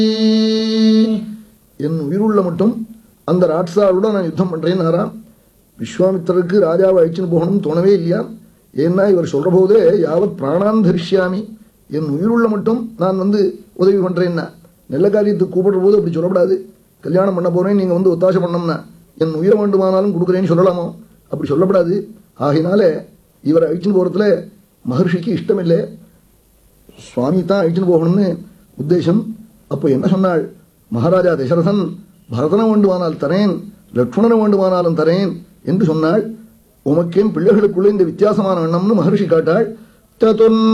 என் உயிருள்ள மட்டும் அந்த ராட்சாவோட நான் யுத்தம் பண்றேன்னாராம் விஸ்வாமித்திரருக்கு ராஜாவை அழிச்சுன்னு போகணும் தோணவே இல்லையா ஏன்னா இவர் சொல்ற போதே யாவத் பிராணான் தரிசியாமி என் உயிருள்ள மட்டும் நான் வந்து உதவி பண்றேன்னா நல்ல காரியத்துக்கு கூப்பிடுற போது அப்படி சொல்லக்கூடாது கல்யாணம் பண்ண போறேன் நீங்க வந்து ஒத்தாசை பண்ணோம்னா என் உயிரை வேண்டுமானாலும் கொடுக்குறேன்னு சொல்லலாமோ அப்படி சொல்லப்படாது ஆகையினால இவரை அழிச்சுன்னு போறதுல மகர்ஷிக்கு இஷ்டம் இல்லை சுவாமி தான் அழிச்சுன்னு போகணும்னு உத்தேசம் அப்போ என்ன சொன்னாள் மகாராஜா தசரதன் பரதனை வேண்டுமானால் தரேன் லக்ஷ்மணனை வேண்டுமானாலும் தரேன் என்று சொன்னாள் உமக்கேன் பிள்ளைகளுக்குள்ள இந்த வித்தியாசமான எண்ணம்னு மகர்ஷி காட்டாள் ததுன்